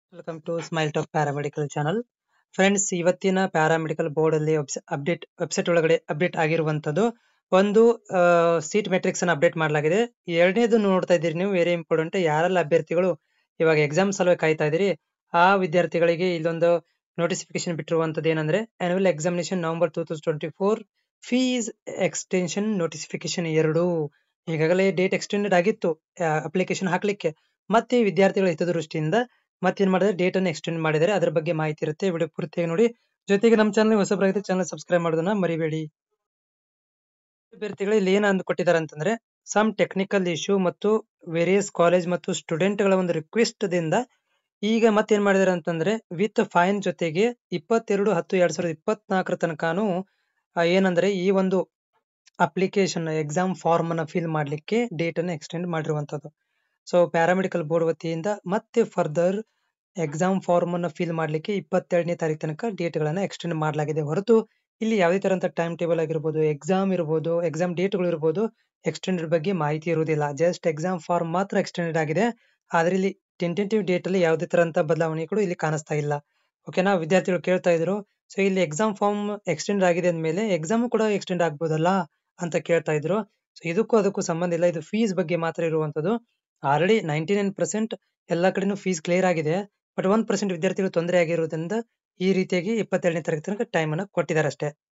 welcome to Smile Talk paramedical channel friends ಇವತ್ತಿನ paramedical board ಅಲ್ಲಿ update website ಒಳಗಡೆ update ಆಗಿರುವಂತದ್ದು ಒಂದು ಸೀಟ್ ಮೆಟ್ರಿಕ್ಸ್ ಅನ್ನು ಅಪ್ಡೇಟ್ ಮಾಡಲಾಗಿದೆ ಎರಡನೇದು ನೋಡ್ತಾ ಇದ್ದೀರಿ ನೀವು ವೆರಿ ಇಂಪಾರ್ಟೆಂಟ್ ಯಾರೆಲ್ಲ ಅಭ್ಯರ್ಥಿಗಳು ಇವಾಗ ಎಕ್ಸಾಮ್ ಸಲುವಾಗಿ ಕಾಯ್ತಾ ಇದ್ದೀರಿ ಆ ವಿದ್ಯಾರ್ಥಿಗಳಿಗೆ ಇಲ್ಲೊಂದು ನೋಟಿಫಿಕೇಶನ್ ಬಿಟ್ಟಿರುವಂತದ್ದು ಏನಂದ್ರೆ annual examination November two thousand twenty four fees extension notification ಎರಡು ಈಗಾಗಲೇ ಡೇಟ್ ಎಕ್ಸ್ಟೆಂಡೆಡ್ ಆಗಿತ್ತು ಅಪ್ಲಿಕೇಶನ್ ಹಾಕ್ಲಿಕ್ಕೆ ಮತ್ತೆ ವಿದ್ಯಾರ್ಥಿಗಳ ಹಿತದೃಷ್ಟಿಯಿಂದ ಮತ್ತೇನ್ ಮಾಡಿದ್ರೆ ಡೇಟ್ ಅನ್ನು ಎಕ್ಸ್ಟೆಂಡ್ ಮಾಡಿದರೆ ಅದ್ರ ಬಗ್ಗೆ ಮಾಹಿತಿ ಇರುತ್ತೆ ವಿಡಿಯೋ ಪೂರ್ತಿಯಾಗಿ ನೋಡಿ ಜೊತೆಗೆ ನಮ್ಮ ಚಾನಲ್ ಹೊಸಬರಾಗಿದ್ದರೆ ಚಾನಲ್ ಸಬ್ಸ್ಕ್ರೈಬ್ ಮಾಡೋದನ್ನ ಮರಿಬೇಡಿ ಅಭ್ಯರ್ಥಿಗಳು ಇಲ್ಲಿ ಏನ್ ಅಂದ್ ಕೊಟ್ಟಿದ್ದಾರೆ ಅಂತಂದ್ರೆ ಸಮ್ ಟೆಕ್ನಿಕಲ್ ಇಶ್ಯೂ ಮತ್ತು ವೇರಿಯಸ್ ಕಾಲೇಜ್ ಮತ್ತು ಸ್ಟೂಡೆಂಟ್ ಗಳ ಒಂದು ರಿಕ್ವೆಸ್ಟ್ ದಿಂದ ಈಗ ಮತ್ತೇನ್ ಮಾಡಿದಾರೆ ಅಂತಂದ್ರೆ ವಿತ್ ಫೈನ್ ಜೊತೆಗೆ ಇಪ್ಪತ್ತೆರಡು ಹತ್ತು ಎರಡ್ ಸಾವಿರದ ಇಪ್ಪತ್ನಾಲ್ಕರ ತನಕನೂ ಆ, ಏನಂದ್ರೆ ಈ ಒಂದು ಅಪ್ಲಿಕೇಶನ್ ಎಕ್ಸಾಮ್ ಫಾರ್ಮ್ ಅನ್ನ ಫಿಲ್ ಮಾಡ್ಲಿಕ್ಕೆ ಡೇಟ್ ಅನ್ನು ಎಕ್ಸ್ಟೆಂಡ್ ಮಾಡಿರುವಂತದ್ದು ಸೊ ಪ್ಯಾರಾಮೆಡಿಕಲ್ ಬೋರ್ಡ್ ವತಿಯಿಂದ ಮತ್ತೆ ಫರ್ದರ್ ಎಕ್ಸಾಮ್ ಫಾರ್ಮ್ ಅನ್ನ ಫಿಲ್ ಮಾಡ್ಲಿಕ್ಕೆ ಇಪ್ಪತ್ತೆರಡನೇ ತಾರೀಕು ತನಕ ಡೇಟ್ ಗಳನ್ನ ಎಕ್ಸ್ಟೆಂಡ್ ಮಾಡಲಾಗಿದೆ ಹೊರತು ಇಲ್ಲಿ ಯಾವುದೇ ತರಂತ ಟೈಮ್ ಟೇಬಲ್ ಆಗಿರ್ಬೋದು ಎಕ್ಸಾಮ್ ಇರ್ಬೋದು ಎಕ್ಸಾಮ್ ಡೇಟ್ಗಳು ಇರ್ಬೋದು ಎಕ್ಸ್ಟೆಂಡೆಡ್ ಬಗ್ಗೆ ಮಾಹಿತಿ ಇರುವುದಿಲ್ಲ ಜಸ್ಟ್ ಎಕ್ಸಾಮ್ ಫಾರ್ಮ್ ಮಾತ್ರ ಎಕ್ಸ್ಟೆಂಡೆಡ್ ಆಗಿದೆ ಆದ್ರೆ ಇಲ್ಲಿ ಟೆಂಟೇಟಿವ್ ಡೇಟ್ ಅಲ್ಲಿ ಯಾವುದೇ ತರಂತ ಬದಲಾವಣೆಗಳು ಇಲ್ಲಿ ಕಾಣಿಸ್ತಾ ಇಲ್ಲ ಓಕೆನಾ ವಿದ್ಯಾರ್ಥಿಗಳು ಕೇಳ್ತಾ ಇದ್ರು ಸೊ ಇಲ್ಲಿ ಎಕ್ಸಾಮ್ ಫಾರ್ಮ್ ಎಕ್ಸ್ಟೆಂಡ್ ಆಗಿದೆ ಅಂದ್ಮೇಲೆ ಎಕ್ಸಾಮ್ ಕೂಡ ಎಕ್ಸ್ಟೆಂಡ್ ಆಗ್ಬೋದಲ್ಲ ಅಂತ ಕೇಳ್ತಾ ಇದ್ರು ಸೊ ಇದಕ್ಕೂ ಅದಕ್ಕೂ ಸಂಬಂಧ ಇಲ್ಲ ಇದು ಫೀಸ್ ಬಗ್ಗೆ ಮಾತ್ರ ಇರುವಂತದ್ದು ಆಲ್ರೆಡಿ ನೈಂಟಿ ನೈನ್ ಪರ್ಸೆಂಟ್ ಎಲ್ಲಾ ಕಡೆನೂ ಫೀಸ್ ಕ್ಲಿಯರ್ ಆಗಿದೆ ಬಟ್ ಒಂದ್ ಪರ್ಸೆಂಟ್ ವಿದ್ಯಾರ್ಥಿಗಳು ತೊಂದರೆ ಆಗಿರೋದ್ರಿಂದ ಈ ರೀತಿಯಾಗಿ ಇಪ್ಪತ್ತೆರಡನೇ ತಾರೀಕು ತನಕ ಟೈಮ್ ಅನ್ನ ಕೊಟ್ಟಿದ್ದಾರೆ ಅಷ್ಟೇ